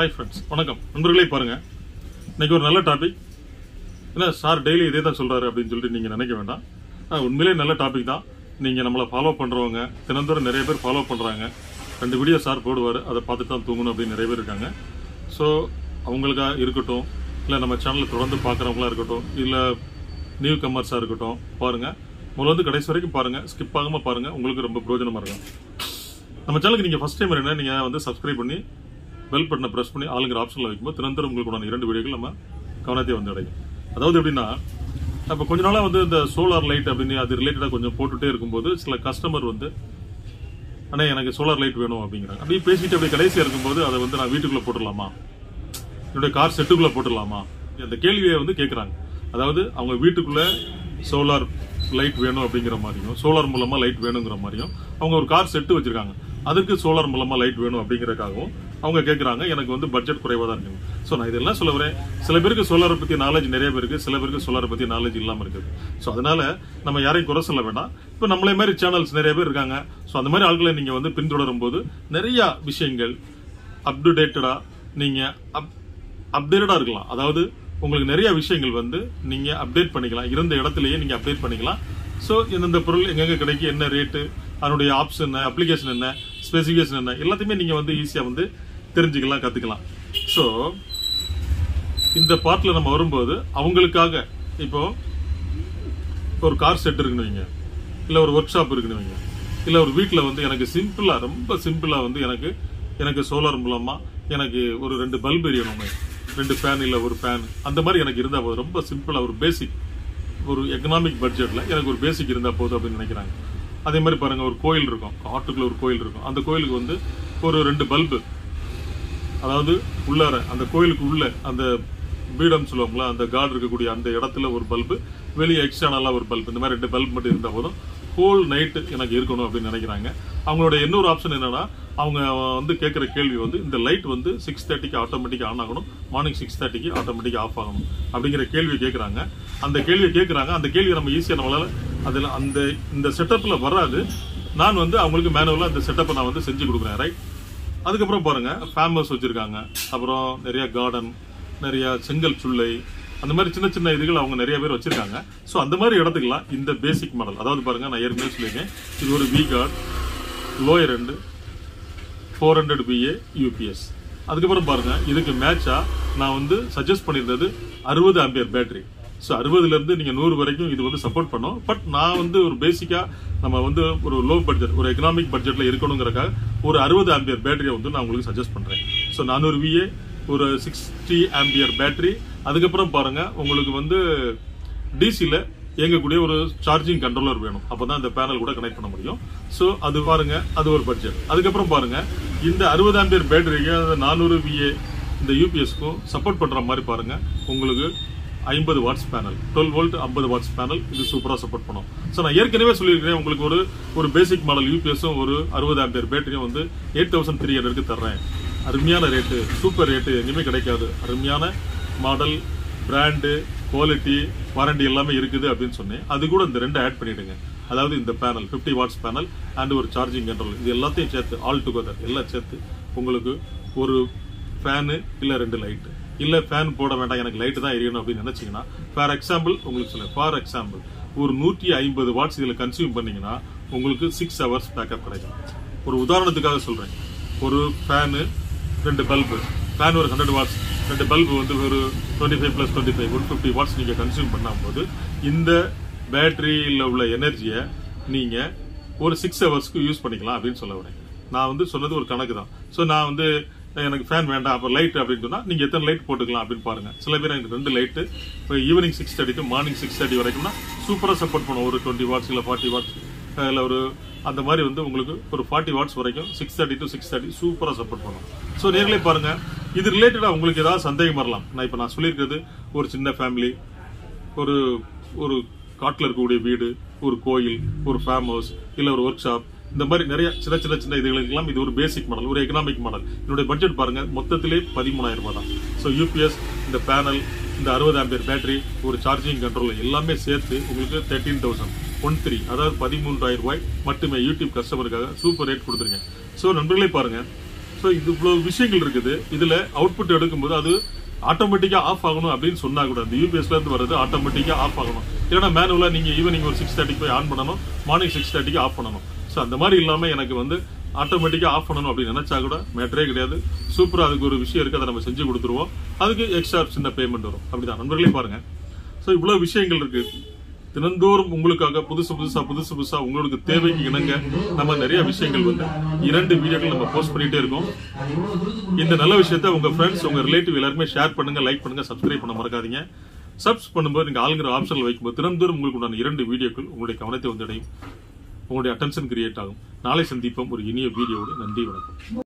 hi friends வணக்கம் நண்பர்களே பாருங்க இன்னைக்கு ஒரு நல்ல டாபிக் என்ன சார் டெய்லி இதே தான் சொல்றாரு அப்படின்னு சொல்லிட்டு நீங்க நினைக்க வேண்டாம் ஆனா, உண்மையிலேயே நல்ல டாபிக் தான் நீங்க நம்மளை ஃபாலோ பண்றவங்க தினந்தோறும் நிறைய பேர் ஃபாலோ பண்றாங்க ரெண்டு வீடியோ சார் போடுவார் அதை பார்த்துட்டு தான் தூங்கணும் அப்படின்னு நிறைய பேர் இருக்காங்க ஸோ அவங்களுக்கா இருக்கட்டும் இல்லை நம்ம சேனலை தொடர்ந்து பார்க்குறவங்களா இருக்கட்டும் இல்லை நியூ கமர்ஸாக இருக்கட்டும் பாருங்க முதல்ல வந்து கடைசி வரைக்கும் பாருங்க ஸ்கிப் ஆகாம பாருங்க உங்களுக்கு ரொம்ப பிரயோஜனமா இருக்கும் நம்ம சேனலுக்கு நீங்க ஃபர்ஸ்ட் டைம் என்ன நீங்க வந்து சப்ஸ்கிரைப் பண்ணி பெல் பட்டனை பிரஸ் பண்ணி ஆளுங்கிற ஆப்ஷன்ல வைக்கும்போது தினந்தோறும் உங்களுக்கு உண்டான இரண்டு வீடியோக்கள் நம்ம கவனத்தை வந்து அடையும் அதாவது எப்படின்னா அப்ப கொஞ்ச நாளா வந்து இந்த சோலார் லைட் அப்படின்னு அது ரிலேட்டடா கொஞ்சம் போட்டுட்டே இருக்கும்போது சில கஸ்டமர் வந்து அண்ணா எனக்கு சோலார் லைட் வேணும் அப்படிங்கிறாங்க அப்படியே பேசிட்டு அப்படியே கடைசியா இருக்கும்போது அதை வந்து நான் வீட்டுக்குள்ள போட்டுடலாமா என்னுடைய கார் செட்டுக்குள்ள போட்டுடலாமா அந்த கேள்வியை வந்து கேட்குறாங்க அதாவது அவங்க வீட்டுக்குள்ள சோலார் லைட் வேணும் அப்படிங்கிற மாதிரியும் சோலார் மூலமா லைட் வேணுங்கிற மாதிரியும் அவங்க ஒரு கார் செட்டு வச்சிருக்காங்க அதுக்கு சோலார் மூலமா லைட் வேணும் அப்படிங்கறதுக்காகவும் அவங்க கேட்குறாங்க எனக்கு வந்து பட்ஜெட் குறைவாக தான் இருக்கு ஸோ நான் இதெல்லாம் சொல்ல வரேன் சில பேருக்கு சோலாரை பத்தி நாலேஜ் நிறைய பேருக்கு சில பேருக்கு சோலாரை பத்தி நாலேஜ் இல்லாம இருக்குது ஸோ அதனால நம்ம யாரையும் குறை சொல்ல வேண்டாம் இப்போ நம்மளே மாதிரி சேனல்ஸ் நிறைய பேர் இருக்காங்க ஸோ அந்த மாதிரி ஆட்களை நீங்க வந்து பின்தொடரும் போது நிறைய விஷயங்கள் அப் டு டேட்டடா நீங்க அப் அப்டேட்டடா இருக்கலாம் அதாவது உங்களுக்கு நிறைய விஷயங்கள் வந்து நீங்க அப்டேட் பண்ணிக்கலாம் இருந்த இடத்துலயே நீங்க அப்டேட் பண்ணிக்கலாம் ஸோ எந்தெந்த பொருள் எங்கெங்க கிடைக்கும் என்ன ரேட்டு அதனுடைய ஆப்ஷன் என்ன அப்ளிகேஷன் என்ன ஸ்பெசிஃபிகேஷன் என்ன எல்லாத்தையுமே நீங்க வந்து ஈஸியா வந்து தெரிஞ்சுக்கலாம் கத்துக்கலாம் ஸோ இந்த பார்ட்ல நம்ம வரும்போது அவங்களுக்காக இப்போ ஒரு கார் செட் இருக்குன்னு வைங்க இல்ல ஒரு ஒர்க் ஷாப் இருக்குன்னு வைங்க இல்ல ஒரு வீட்ல வந்து எனக்கு சிம்பிளா ரொம்ப சிம்பிளா வந்து எனக்கு எனக்கு சோலார் மூலமா எனக்கு ஒரு ரெண்டு பல்ப் எரியணும் ரெண்டு ஃபேன் இல்ல ஒரு ஃபேன் அந்த மாதிரி எனக்கு இருந்தா போதும் ரொம்ப சிம்பிளா ஒரு பேசிக் ஒரு எக்கனாமிக் பட்ஜெட்ல எனக்கு ஒரு பேசிக் இருந்தா போதும் அப்படின்னு நினைக்கிறாங்க அதே மாதிரி பாருங்க ஒரு கோயில் இருக்கும் ஆட்டுக்குள்ள ஒரு கோயில் இருக்கும் அந்த கோயிலுக்கு வந்து ஒரு ரெண்டு பல்பு அதாவது உள்ளார அந்த கோயிலுக்கு உள்ள அந்த பீடம் சொல்லுவாங்களா அந்த கார்டு இருக்கக்கூடிய அந்த இடத்துல ஒரு பல்பு வெளியே எக்ஸ்டர்னலா ஒரு பல்ப் இந்த மாதிரி ரெண்டு பல்ப் மட்டும் இருந்தா போதும் ஹோல் நைட்டு எனக்கு இருக்கணும் அப்படின்னு நினைக்கிறாங்க அவங்களோட இன்னொரு ஆப்ஷன் என்னன்னா அவங்க வந்து கேட்குற கேள்வி வந்து இந்த லைட் வந்து சிக்ஸ் தேர்ட்டிக்கு ஆட்டோமேட்டிக் ஆன் ஆகணும் மார்னிங் சிக்ஸ் தேர்ட்டிக்கு ஆட்டோமேட்டிக் ஆஃப் ஆகணும் அப்படிங்கிற கேள்வி கேட்குறாங்க அந்த கேள்வியை கேட்குறாங்க அந்த கேள்வி நம்ம ஈஸியாக நம்மளால அதில் அந்த இந்த செட்டப்பில் வராது நான் வந்து அவங்களுக்கு மேனுவலாக அந்த செட்டப்பை நான் வந்து செஞ்சு கொடுக்குறேன் ரைட் அதுக்கப்புறம் பாருங்க ஃபேமஸ் வச்சிருக்காங்க அப்புறம் நிறைய கார்டன் நிறைய செங்கல் சுள்ளை அந்த மாதிரி சின்ன சின்ன இதுகள் அவங்க நிறைய பேர் வச்சிருக்காங்க ஸோ அந்த மாதிரி இடத்துக்குலாம் இந்த பேசிக் மாடல் அதாவது பாருங்க நான் ஏற்கனவே சொல்லியிருக்கேன் இது ஒரு வி கார்டு லோயர் ரெண்டு ஃபோர் ஹண்ட்ரட் பிஏ யூபிஎஸ் அதுக்கப்புறம் பாருங்க இதுக்கு மேட்சா நான் வந்து சஜஸ்ட் பண்ணியிருந்தது அறுபது ஆம்பியர் பேட்டரி ஸோ அறுபதுல இருந்து நீங்க நூறு வரைக்கும் இது வந்து சப்போர்ட் பண்ணோம் பட் நான் வந்து ஒரு பேசிக்கா நம்ம வந்து ஒரு லோ பட்ஜெட் ஒரு எக்கனாமிக் பட்ஜெட்ல இருக்கணுங்கிறக்காக ஒரு அறுபது ஆம்பியர் பேட்டரியை வந்து நான் உங்களுக்கு சஜஸ்ட் பண்றேன் ஸோ நானூறு விஏ ஒரு சிக்ஸ்டி ஆம்பியர் பேட்டரி அதுக்கப்புறம் பாருங்க உங்களுக்கு வந்து டிசியில் இயங்கக்கூடிய ஒரு சார்ஜிங் கண்ட்ரோலர் வேணும் அப்பதான் இந்த பேனல் கூட கனெக்ட் பண்ண முடியும் ஸோ அது பாருங்க அது ஒரு பட்ஜெட் அதுக்கப்புறம் பாருங்க இந்த அறுபது ஆம்பியர் பேட்டரிக்கு அந்த நானூறு விஏ இந்த யூபிஎஸ்க்கும் சப்போர்ட் பண்ற மாதிரி பாருங்க உங்களுக்கு ஐம்பது வாட்ஸ் பேனல் டுவெல் வோல்ட் ஐம்பது வாட்ஸ் பேனல் இது சூப்பரா சப்போர்ட் பண்ணும் ஸோ நான் ஏற்கனவே சொல்லியிருக்கிறேன் உங்களுக்கு ஒரு ஒரு பேசிக் மாடல் யூபிஎஸும் ஒரு அறுபது ஆம்பியர் பேட்டரியும் வந்து எயிட் தௌசண்ட் த்ரீ ஹண்ட்ரட்க்கு தர்றேன் அருமையான ரேட்டு சூப்பர் ரேட்டு எங்கேயுமே கிடைக்காது அருமையான மாடல் பிராண்டு குவாலிட்டி வாரண்டி எல்லாமே இருக்குது அப்படின்னு சொன்னேன் அது கூட இந்த ரெண்டு ஆட் பண்ணிடுங்க அதாவது இந்த பேனல் 50 வாட்ஸ் பேனல் அண்ட் ஒரு சார்ஜிங் கண்ட்ரோல் இது எல்லாத்தையும் சேர்த்து ஆல் டுகெதர் எல்லாம் சேர்த்து உங்களுக்கு ஒரு ஃபேனு இல்லை ரெண்டு லைட்டு இல்லை ஃபேன் போட வேண்டாம் எனக்கு லைட்டு தான் எரியணும் அப்படின்னு நினைச்சீங்கன்னா ஃபார் எக்ஸாம்பிள் உங்களுக்கு சொல்ல ஃபார் எக்ஸாம்பிள் ஒரு நூற்றி ஐம்பது வாட்ஸ் இதில் கன்சியூம் பண்ணீங்கன்னா உங்களுக்கு சிக்ஸ் ஹவர்ஸ் பேக்கப் கிடைக்கும் ஒரு உதாரணத்துக்காக சொல்றேன் ஒரு ஃபேனு ரெண்டு பல்பு ஃபேன் ஒரு ஹண்ட்ரட் வாட்ஸ் ரெண்டு பல்பு வந்து ஒரு twenty five plus twenty five one fifty watts நீங்கள் கன்சியூம் பண்ணும்போது இந்த பேட்டரியில் உள்ள எனர்ஜியை நீங்கள் ஒரு சிக்ஸ் ஹவர்ஸ்க்கு யூஸ் பண்ணிக்கலாம் அப்படின்னு சொல்ல வரேன் நான் வந்து சொன்னது ஒரு கணக்கு தான் ஸோ நான் வந்து எனக்கு ஃபேன் வேண்டாம் அப்போ லைட் அப்படின்னு சொன்னா நீங்க எத்தனை லைட் போட்டுக்கலாம் அப்படின்னு பாருங்க சில பேர் எனக்கு ரெண்டு லைட்டு இப்போ evening six thirty to morning six thirty வரைக்கும்னா சூப்பராக சப்போர்ட் பண்ணும் ஒரு டுவெண்ட்டி வாட்ஸ் இல்லை ஃபார்ட்டி வாட்ஸ் இல்லை ஒரு அந்த மாதிரி வந்து உங்களுக்கு ஒரு ஃபார்ட்டி வாட்ஸ் வரைக்கும் six thirty to six thirty சூப்பராக சப்போர்ட் பண்ணும் ஸோ நேர்களே பாருங்க இது ரிலேட்டடாக உங்களுக்கு ஏதாவது சந்தேகம் வரலாம் நான் இப்போ நான் சொல்லியிருக்கிறது ஒரு சின்ன ஃபேமிலி ஒரு ஒரு காட்டில் இருக்கக்கூடிய வீடு ஒரு கோயில் ஒரு ஃபார்ம் ஹவுஸ் இல்லை ஒரு ஒர்க் ஷாப் இந்த மாதிரி நிறைய சின்ன சின்ன சின்ன இதுகளுக்கெல்லாம் இது ஒரு பேசிக் மாடல் ஒரு எக்கனாமிக் மாடல் என்னுடைய பட்ஜெட் பாருங்க மொத்தத்திலே பதிமூணாயிரம் ரூபாய் தான் ஸோ யூபிஎஸ் இந்த பேனல் இந்த அறுபது ஆம்பியர் பேட்டரி ஒரு சார்ஜிங் கண்ட்ரோல் எல்லாமே சேர்த்து உங்களுக்கு தேர்ட்டீன் தௌசண்ட் ஒன் த்ரீ அதாவது பதிமூன்றாயிரம் ரூபாய் மட்டுமே யூடியூப் கஸ்டமருக்காக சூப்பர் ரேட் கொடுத்துருங்க ஸோ நண்பர்களே பாருங்க ஸோ இது இவ்வளவு விஷயங்கள் இருக்குது இதுல அவுட்புட் எடுக்கும்போது அது ஆட்டோமேட்டிக்கா ஆஃப் ஆகணும் அப்படின்னு சொன்னா கூட இந்த யூபிஎஸ்ல இருந்து வர்றது ஆட்டோமேட்டிக்கா ஆஃப் ஆகணும் இல்லைன்னா மேனுவலா நீங்க ஈவினிங் ஒரு சிக்ஸ் தேர்ட்டிக்கு போய் ஆன் பண்ணணும் மார்னிங் சிக்ஸ் தேர்ட்டிக்கு ஆஃப் பண்ணணும் ஸோ அந்த மாதிரி இல்லாம எனக்கு வந்து ஆட்டோமேட்டிக்கா ஆஃப் பண்ணணும் அப்படின்னு நினைச்சா கூட மேட்டரே கிடையாது சூப்பரா அதுக்கு ஒரு விஷயம் இருக்கு அதை நம்ம செஞ்சு கொடுத்துருவோம் அதுக்கு எக்ஸ்ட்ரா சின்ன பேமெண்ட் வரும் அப்படிதான் நண்பர்களே பாருங்க ஸோ இவ்வளவு விஷயங்கள் இருக்கு தினந்தோறும் உங்களுக்காக புதுசு புதுசா புதுசு புதுசா உங்களுக்கு தேவைக்கு இணங்க நம்ம நிறைய விஷயங்கள் வந்து இரண்டு வீடியோக்கள் நம்ம போஸ்ட் பண்ணிட்டே இருக்கோம் இந்த நல்ல விஷயத்த உங்க ஃப்ரெண்ட்ஸ் உங்க ரிலேட்டிவ் எல்லாருமே ஷேர் பண்ணுங்க லைக் பண்ணுங்க சப்ஸ்கிரைப் பண்ண மறக்காதீங்க சப்ஸ் பண்ணும்போது நீங்க ஆளுங்கிற ஆப்ஷன்ல வைக்கும்போது தினந்தோறும் உங்களுக்கு உண்டான இரண்டு வீடியோக்கள் உங்களுடைய கவனத்தை வந்து அடையும் உங்களுடைய அட்டென்ஷன் கிரியேட் ஆகும் நாளை சந்திப்போம் ஒரு இனிய வீடியோவோடு நன்றி வணக்கம்